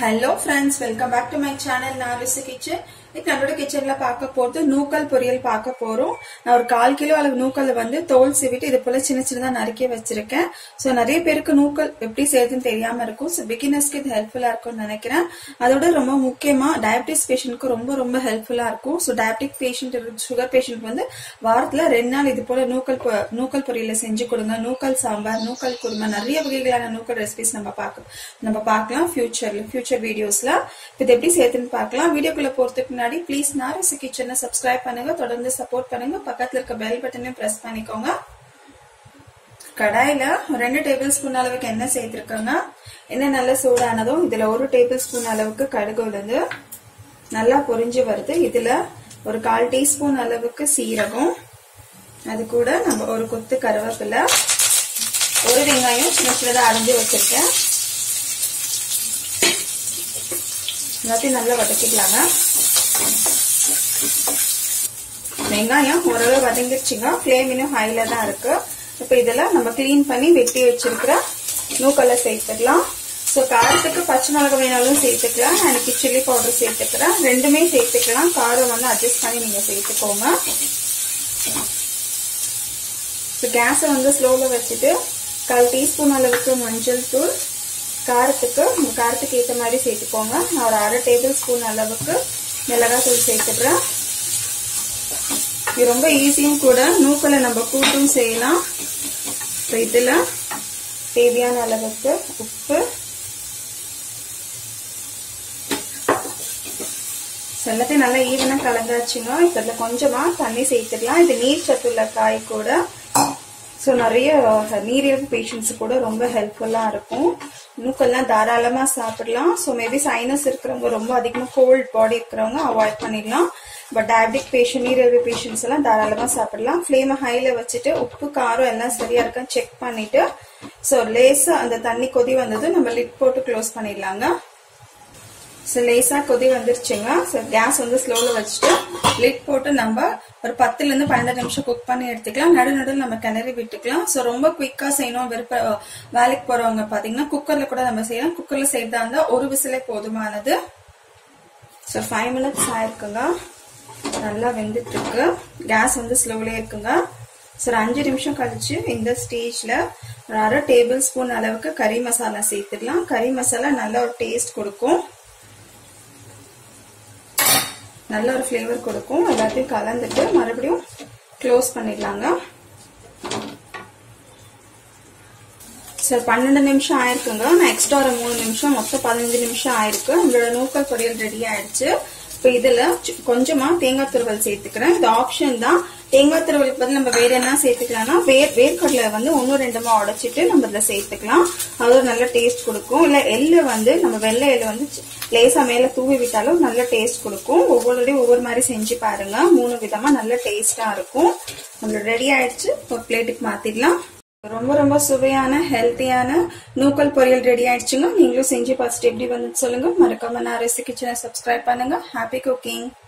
hello friends welcome back to my channel நான் Rishu kitchen இப்போ நம்மளோட கிச்சன்ல பார்க்க போறது நூக்கல் பொரியல் பார்க்க போறோம் நான் ஒரு கால் கிலோ அளவு நூக்கல் வந்து தோல் சீவிட்டு இது போல சின்ன சின்னதா நறுக்கி வச்சிருக்கேன் ஸோ நிறைய பேருக்கு நூக்கல் எப்படி செய்யறதுன்னு தெரியாம இருக்கும் ஸோ பிகினர்ஸ்க்கு இது ஹெல்ப்ஃபுல்லா இருக்கும்னு நினைக்கிறேன் அதோட ரொம்ப முக்கியமா டயபிட்டிஸ் பேஷண்ட்க்கு ரொம்ப ரொம்ப ஹெல்ப்ஃபுல்லா இருக்கும் so diabetic patient sugar patient வந்து வாரத்துல ரெண்டு நாள் இது போல நூக்கல் பொ- நூக்கல் பொரியல செஞ்சு கொடுங்க நூக்கல் சாம்பார் நூக்கல் குருமா நிறைய வகைகளான நூக்கல் ரெசிபிஸ் நம்ம பார்க்க நம்ம பார்க்கலாம் ஃபியூச்சர்ல ஃபியூச்சர் வீடியோஸ்ல இது எப்படி சேர்த்துன்னு பார்க்கலாம் வீடியோக்குள்ள போறதுக்கு முன்னாடி ப்ளீஸ் நாரசு கிச்சனை சப்ஸ்கிரைப் பண்ணுங்க தொடர்ந்து சப்போர்ட் பண்ணுங்க பக்கத்துல இருக்க பெல் பட்டனையும் பிரஸ் பண்ணிக்கோங்க கடாயில ரெண்டு டேபிள் ஸ்பூன் அளவுக்கு எண்ணெய் சேர்த்திருக்கோங்க எண்ணெய் நல்லா சூடானதும் இதுல ஒரு டேபிள் ஸ்பூன் அளவுக்கு கடுகு உளுந்து நல்லா பொரிஞ்சு வருது இதுல ஒரு கால் டீஸ்பூன் அளவுக்கு சீரகம் அது கூட நம்ம ஒரு கொத்து கருவேப்பிலை ஒரு வெங்காயம் சின்ன சின்னதா அரைஞ்சு வச்சிருக்கேன் எல்லாத்தையும் நல்லா வதக்கிக்கலாங்க வெங்காயம் ஓரளவு வதங்கிடுச்சுங்க ஃப்ளேம் இன்னும் ஹைல தான் இருக்கு இப்போ இதெல்லாம் நம்ம க்ளீன் பண்ணி வெட்டி வச்சிருக்கிற நூக்கல்ல சேர்த்துக்கலாம் ஸோ காரத்துக்கு பச்சை மிளகா வேணாலும் சேர்த்துக்கலாம் எனக்கு சில்லி பவுடர் சேர்த்துக்கிறேன் ரெண்டுமே சேர்த்துக்கலாம் காரம் வந்து அட்ஜஸ்ட் பண்ணி நீங்கள் சேர்த்துக்கோங்க ஸோ கேஸை வந்து ஸ்லோவில் வச்சுட்டு கால் டீஸ்பூன் அளவுக்கு மஞ்சள் தூள் காரத்துக்கு உங்க காரத்துக்கு ஏற்ற மாதிரி சேர்த்துக்கோங்க நான் ஒரு அரை டேபிள் ஸ்பூன் அளவுக்கு மிளகாய் தூள் சேர்த்துக்கிறேன் இது ரொம்ப ஈஸியும் கூட நூக்கலை நம்ம கூட்டும் செய்யலாம் இப்போ இதில் தேவையான அளவுக்கு உப்பு எல்லாத்தையும் நல்லா ஈவனாக கலந்தாச்சுங்க இப்போ இதில் கொஞ்சமாக தண்ணி சேர்த்துக்கலாம் இது நீர் சத்துள்ள காய் கூட ஸோ நிறைய நீரிழிவு பேஷண்ட்ஸ் கூட ரொம்ப ஹெல்ப்ஃபுல்லாக இருக்கும் நூக்கெல்லாம் தாராளமாக சாப்பிடலாம் ஸோ மேபி சைனஸ் இருக்கிறவங்க ரொம்ப அதிகமாக கோல்ட் பாடி இருக்கிறவங்க அவாய்ட் பண்ணிடலாம் பட் டயபிட்டிக் பேஷண்ட் நீரிழிவு பேஷண்ட்ஸ் எல்லாம் தாராளமாக சாப்பிடலாம் ஃப்ளேமை ஹையில் வச்சுட்டு உப்பு காரம் எல்லாம் சரியா இருக்கான்னு செக் பண்ணிட்டு ஸோ லேசாக அந்த தண்ணி கொதி வந்தது நம்ம லிட் போட்டு க்ளோஸ் பண்ணிடலாங்க ஸோ லேசாக கொதி வந்துருச்சுங்க ஸோ கேஸ் வந்து ஸ்லோவில் வச்சுட்டு லிட் போட்டு நம்ம ஒரு பத்துலேருந்து பன்னெண்டு நிமிஷம் குக் பண்ணி எடுத்துக்கலாம் நடு நடுவில் நம்ம கிளறி விட்டுக்கலாம் ஸோ ரொம்ப குயிக்காக செய்யணும் விருப்ப வேலைக்கு போகிறவங்க பார்த்தீங்கன்னா குக்கரில் கூட நம்ம செய்யலாம் குக்கரில் செய்யறதா இருந்தால் ஒரு விசிலே போதுமானது ஸோ ஃபைவ் மினிட்ஸ் ஆயிருக்குங்க நல்லா வெந்துட்டு இருக்கு கேஸ் வந்து ஸ்லோவிலே இருக்குங்க ஸோ ஒரு அஞ்சு நிமிஷம் கழிச்சு இந்த ஸ்டேஜில் ஒரு அரை டேபிள் ஸ்பூன் அளவுக்கு கறி மசாலா சேர்த்துக்கலாம் கறி மசாலா நல்ல ஒரு டேஸ்ட் கொடுக்கும் நல்ல ஒரு ஃப்ளேவர் கொடுக்கும் எல்லாத்தையும் கலந்துட்டு மறுபடியும் க்ளோஸ் பண்ணிடலாங்க சார் பன்னெண்டு நிமிஷம் ஆயிருக்குங்க நான் எக்ஸ்ட்ரா ஒரு மூணு நிமிஷம் மொத்தம் பதினஞ்சு நிமிஷம் ஆயிருக்கு நம்மளோட நூக்கல் பொரியல் ரெடி ஆயிடுச்சு இப்போ இதுல கொஞ்சமா தேங்காய் துருவல் சேர்த்துக்கிறேன் இது ஆப்ஷன் தான் தேங்காய் துருவலுக்கு பதில் நம்ம வேற என்ன சேர்த்துக்கலாம்னா வேர் வேர்க்கடலை வந்து ஒன்னும் ரெண்டுமா உடைச்சிட்டு நம்ம இதுல சேர்த்துக்கலாம் அது ஒரு நல்ல டேஸ்ட் கொடுக்கும் இல்ல எள்ளு வந்து நம்ம வெள்ளை எள்ளு வந்து லேசா மேல தூவி விட்டாலும் நல்ல டேஸ்ட் கொடுக்கும் ஒவ்வொருடையும் ஒவ்வொரு மாதிரி செஞ்சு பாருங்க மூணு விதமா நல்ல டேஸ்டா இருக்கும் நம்மளோட ரெடி ஆயிடுச்சு ஒரு பிளேட்டுக்கு மாத்திடலாம் ரொம்ப ரொம்ப சுவையான ஹெல்த்தியான நூக்கல் பொரியல் ரெடி ஆயிடுச்சுங்க நீங்களும் செஞ்சு பார்த்துட்டு எப்படி வந்து சொல்லுங்க மறக்காம நான் ரெசி கிச்சனை சப்ஸ்கிரைப் பண்ணுங்க ஹாப்பி குக்கிங்